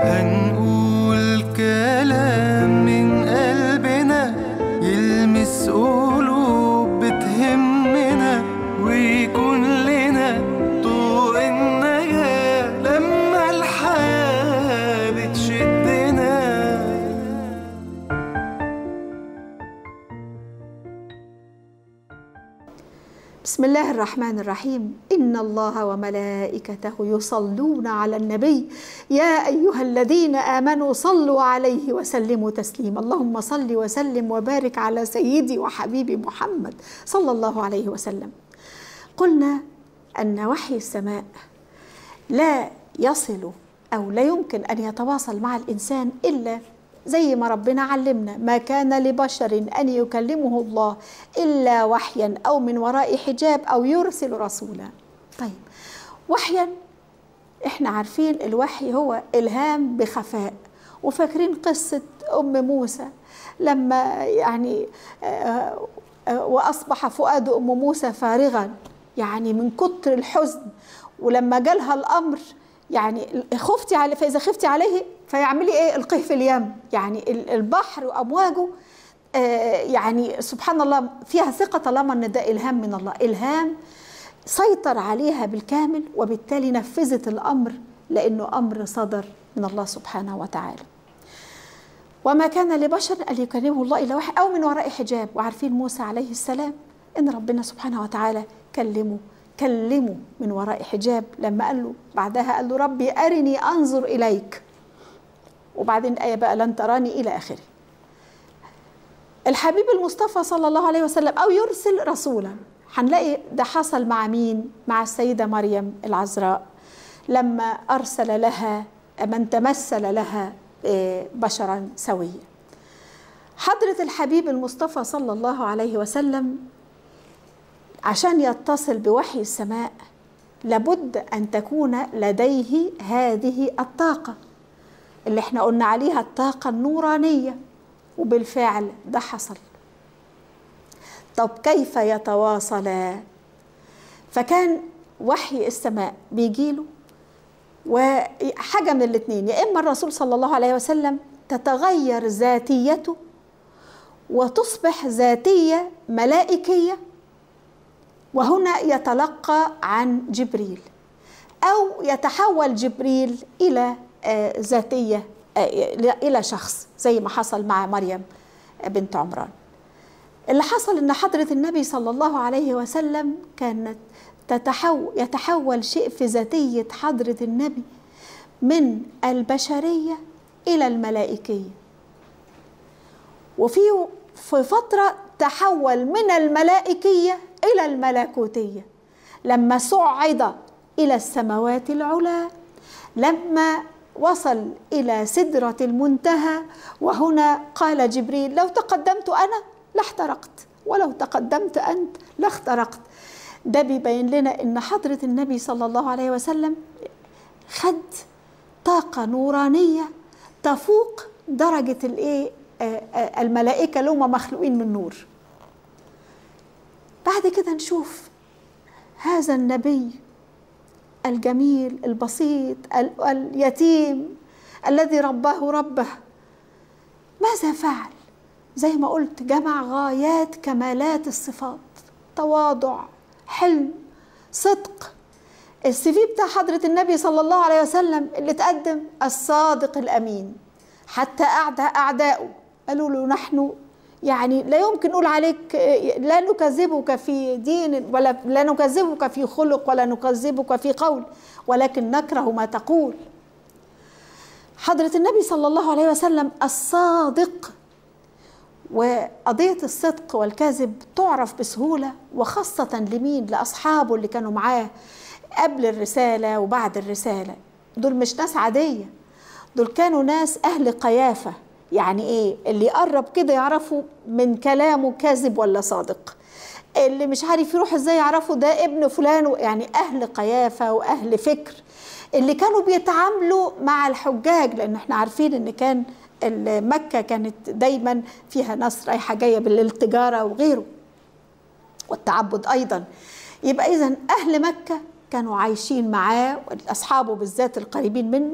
هنقول كلام من قلبنا يلمس قلوب بتهمنا ويكون لنا طوق النجاة لما الحياة بتشدنا بسم الله الرحمن الرحيم إن الله وملائكته يصلون على النبي يا أيها الذين آمنوا صلوا عليه وسلموا تسليما اللهم صل وسلم وبارك على سيدي وحبيبي محمد صلى الله عليه وسلم قلنا أن وحي السماء لا يصل أو لا يمكن أن يتواصل مع الإنسان إلا زي ما ربنا علمنا ما كان لبشر أن يكلمه الله إلا وحيا أو من وراء حجاب أو يرسل رسولا طيب وحيا احنا عارفين الوحي هو إلهام بخفاء وفاكرين قصة أم موسى لما يعني آه، آه، وأصبح فؤاد أم موسى فارغا يعني من كتر الحزن ولما جالها الأمر يعني خفتي عليه فإذا خفتي عليه فيعملي إيه القيه في اليم يعني ال- البحر وأمواجه آه، يعني سبحان الله فيها ثقة طالما إن ده إلهام من الله إلهام سيطر عليها بالكامل وبالتالي نفذت الأمر لأنه أمر صدر من الله سبحانه وتعالى وما كان لبشر أن يكلمه الله إلا وحي أو من وراء حجاب وعارفين موسى عليه السلام إن ربنا سبحانه وتعالى كلمه كلمه من وراء حجاب لما قال له بعدها قال له ربي أرني أنظر إليك وبعدين الآية بقى لن تراني إلى آخره الحبيب المصطفى صلى الله عليه وسلم أو يرسل رسولا هنلاقي ده حصل مع مين مع السيدة مريم العذراء لما أرسل لها من تمثل لها آه، بشرا سويا حضرة الحبيب المصطفى صلى الله عليه وسلم عشان يتصل بوحي السماء لابد أن تكون لديه هذه الطاقة اللي احنا قلنا عليها الطاقة النورانية وبالفعل ده حصل طب كيف يتواصلا فكان وحي السماء بيجيله وحاجة من الاتنين يا إما الرسول صلى الله عليه وسلم تتغير ذاتيته وتصبح ذاتية ملائكية وهنا يتلقى عن جبريل أو يتحول جبريل إلى آه، ذاتية آه، إلى شخص زي ما حصل مع مريم بنت عمران اللي حصل ان حضرة النبي صلى الله عليه وسلم كانت تتحول يتحول شيء في ذاتية حضرة النبي من البشرية إلى الملائكية وفي في فترة تحول من الملائكية إلى الملكوتية لما صعد إلى السماوات العلى لما وصل إلى سدرة المنتهى وهنا قال جبريل لو تقدمت أنا لاحترقت ولو تقدمت أنت لاخترقت ده بيبين لنا إن حضرة النبي صلى الله عليه وسلم خد طاقة نورانية تفوق درجة الإيه آه، آه، الملائكة اللي هم مخلوقين من نور بعد كده نشوف هذا النبي الجميل البسيط ال- اليتيم الذي رباه ربه ماذا فعل زي ما قلت جمع غايات كمالات الصفات تواضع حلم صدق السي في بتاع حضرة النبي صلى الله عليه وسلم اللي تقدم الصادق الأمين حتى أعداء أعدائه قالوا له نحن يعني لا يمكن نقول عليك لا نكذبك في دين ولا لا نكذبك في خلق ولا نكذبك في قول ولكن نكره ما تقول حضرة النبي صلى الله عليه وسلم الصادق وقضية الصدق والكذب تعرف بسهولة وخاصة لمين لأصحابه اللي كانوا معاه قبل الرسالة وبعد الرسالة دول مش ناس عادية دول كانوا ناس أهل قيافة يعني إيه اللي يقرب كده يعرفوا من كلامه كاذب ولا صادق اللي مش عارف يروح ازاي يعرفوا ده ابن فلان يعني أهل قيافة وأهل فكر اللي كانوا بيتعاملوا مع الحجاج لأن احنا عارفين إن كان مكة كانت دايما فيها ناس رايحة جاية بالتجارة وغيره والتعبد أيضا يبقى إذا أهل مكة كانوا عايشين معاه أصحابه بالذات القريبين منه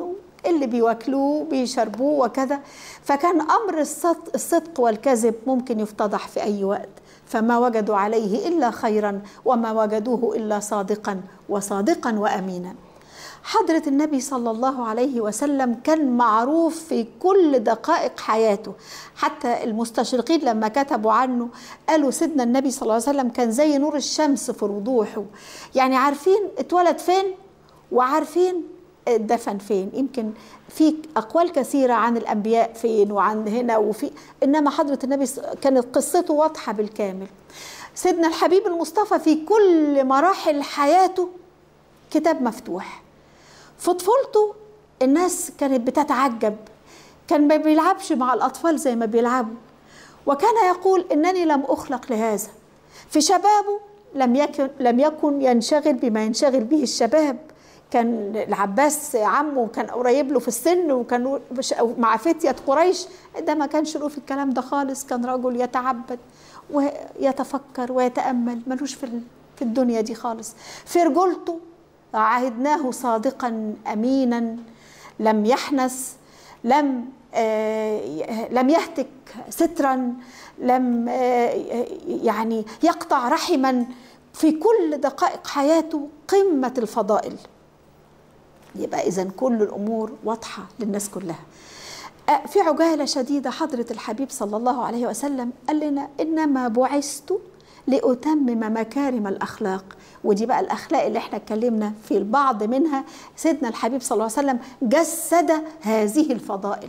اللي بيواكلوه بيشربوه وكذا فكان أمر الصدق, الصدق والكذب ممكن يفتضح في أي وقت فما وجدوا عليه إلا خيرا وما وجدوه إلا صادقا وصادقا وأمينا حضرة النبي صلى الله عليه وسلم كان معروف في كل دقائق حياته حتى المستشرقين لما كتبوا عنه قالوا سيدنا النبي صلى الله عليه وسلم كان زي نور الشمس في وضوحه يعني عارفين اتولد فين وعارفين دفن فين يمكن في اقوال كثيره عن الانبياء فين وعن هنا وفي انما حضره النبي كانت قصته واضحه بالكامل سيدنا الحبيب المصطفى في كل مراحل حياته كتاب مفتوح في طفولته الناس كانت بتتعجب كان ما بيلعبش مع الاطفال زي ما بيلعبوا وكان يقول انني لم اخلق لهذا في شبابه لم يكن لم يكن ينشغل بما ينشغل به الشباب كان العباس عمه كان قريب له في السن وكان مع فتية قريش ده ما كانش له في الكلام ده خالص كان رجل يتعبد ويتفكر ويتأمل ملوش في في الدنيا دي خالص في رجولته عهدناه صادقا أمينا لم يحنس لم آه لم يهتك سترا لم آه يعني يقطع رحما في كل دقائق حياته قمة الفضائل يبقى إذا كل الأمور واضحة للناس كلها في عجالة شديدة حضرة الحبيب صلى الله عليه وسلم قال لنا إنما بعثت لأتمم مكارم الأخلاق ودي بقى الأخلاق اللي احنا اتكلمنا في البعض منها سيدنا الحبيب صلى الله عليه وسلم جسد هذه الفضائل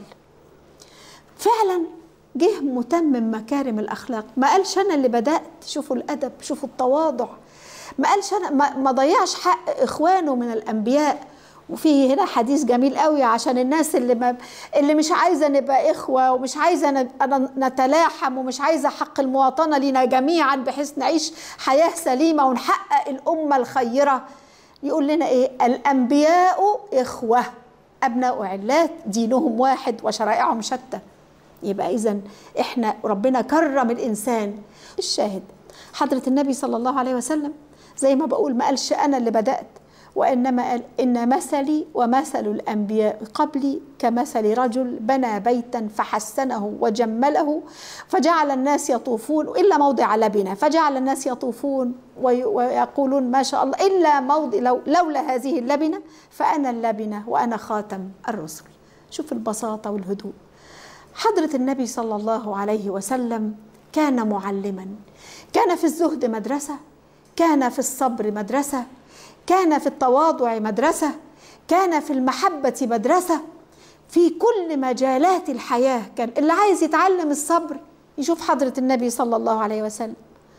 فعلا جه متمم مكارم الأخلاق ما قالش أنا اللي بدأت شوفوا الأدب شوفوا التواضع ما قالش أنا ما, ما ضيعش حق إخوانه من الأنبياء وفي هنا حديث جميل قوي عشان الناس اللي ما اللي مش عايزه نبقى اخوه ومش عايزه نتلاحم ومش عايزه حق المواطنه لينا جميعا بحيث نعيش حياه سليمه ونحقق الامه الخيره يقول لنا ايه الانبياء اخوه ابناء علات دينهم واحد وشرائعهم شتى يبقى اذا احنا ربنا كرم الانسان الشاهد حضره النبي صلى الله عليه وسلم زي ما بقول ما قالش انا اللي بدات وإنما قال إن مثلي ومثل الأنبياء قبلي كمثل رجل بنى بيتا فحسنه وجمله فجعل الناس يطوفون إلا موضع لبنة فجعل الناس يطوفون ويقولون ما شاء الله إلا موضع لو لولا هذه اللبنة فأنا اللبنة وأنا خاتم الرسل شوف البساطة والهدوء حضرة النبي صلى الله عليه وسلم كان معلما كان في الزهد مدرسة كان في الصبر مدرسة كان في التواضع مدرسة كان في المحبة مدرسة في كل مجالات الحياة كان اللي عايز يتعلم الصبر يشوف حضرة النبي صلى الله عليه وسلم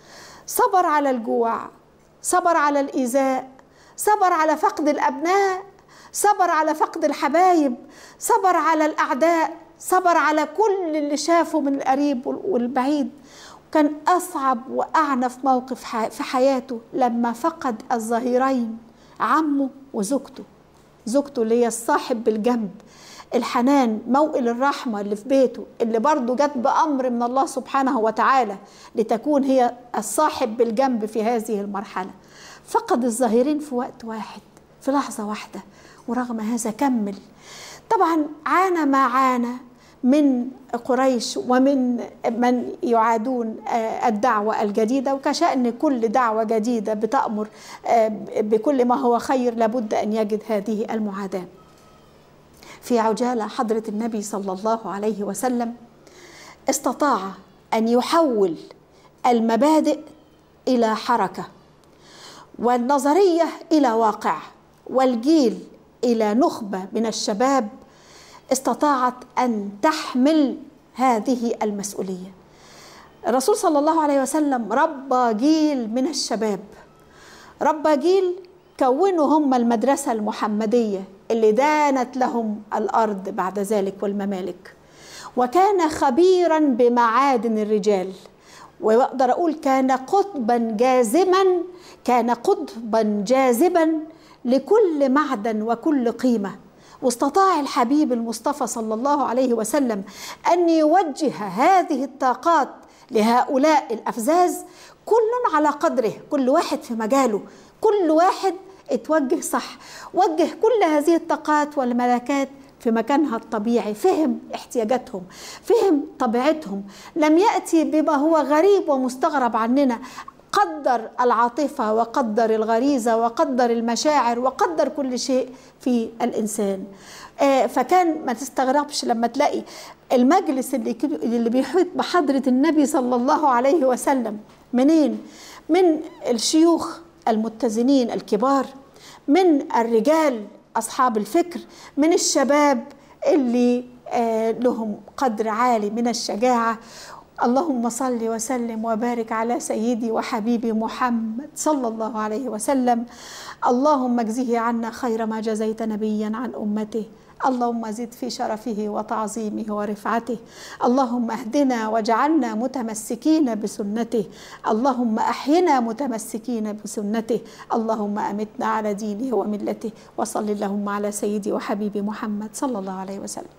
صبر على الجوع صبر على الإيذاء صبر على فقد الأبناء صبر على فقد الحبايب صبر على الأعداء صبر على كل اللي شافه من القريب والبعيد كان أصعب وأعنف موقف في حياته لما فقد الظهيرين عمه وزوجته زوجته اللي هي الصاحب بالجنب الحنان موئل الرحمة اللي في بيته اللي برضه جت بأمر من الله سبحانه وتعالى لتكون هي الصاحب بالجنب في هذه المرحلة فقد الظاهرين في وقت واحد في لحظة واحدة ورغم هذا كمل طبعا عانى ما عانى من قريش ومن من يعادون الدعوة الجديدة وكشأن كل دعوة جديدة بتأمر بكل ما هو خير لابد أن يجد هذه المعاداة في عجالة حضرة النبي صلى الله عليه وسلم استطاع أن يحول المبادئ إلى حركة والنظرية إلى واقع والجيل إلى نخبة من الشباب استطاعت ان تحمل هذه المسؤوليه الرسول صلى الله عليه وسلم ربى جيل من الشباب ربى جيل كونوا هم المدرسه المحمديه اللي دانت لهم الارض بعد ذلك والممالك وكان خبيرا بمعادن الرجال واقدر اقول كان قطبا جازما كان قطبا جاذبا لكل معدن وكل قيمه واستطاع الحبيب المصطفى صلى الله عليه وسلم ان يوجه هذه الطاقات لهؤلاء الافزاز كل على قدره كل واحد في مجاله كل واحد اتوجه صح وجه كل هذه الطاقات والملكات في مكانها الطبيعي فهم احتياجاتهم فهم طبيعتهم لم يأتي بما هو غريب ومستغرب عننا قدر العاطفة وقدر الغريزة وقدر المشاعر وقدر كل شيء في الإنسان آه، فكان ما تستغربش لما تلاقي المجلس اللي كده- اللي بيحيط بحضرة النبي صلى الله عليه وسلم منين؟ من الشيوخ المتزنين الكبار من الرجال أصحاب الفكر من الشباب اللي آه، لهم قدر عالي من الشجاعة اللهم صل وسلم وبارك على سيدي وحبيبي محمد صلى الله عليه وسلم اللهم اجزه عنا خير ما جزيت نبيا عن امته اللهم زد في شرفه وتعظيمه ورفعته اللهم اهدنا واجعلنا متمسكين بسنته اللهم احينا متمسكين بسنته اللهم امتنا على دينه وملته وصل اللهم على سيدي وحبيبي محمد صلى الله عليه وسلم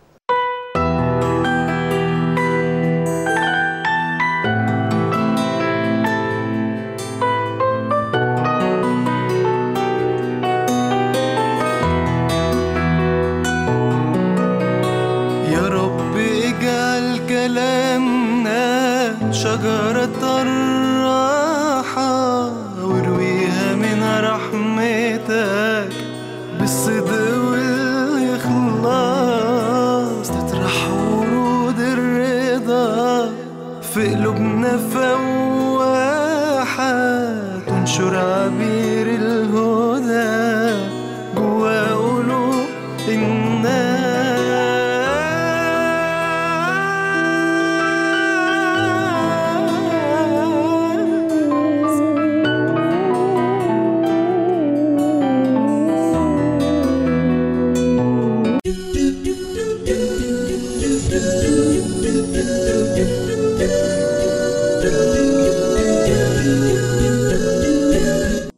يا رب اجعل كلامنا شجرة الراحة وارويها من رحمتك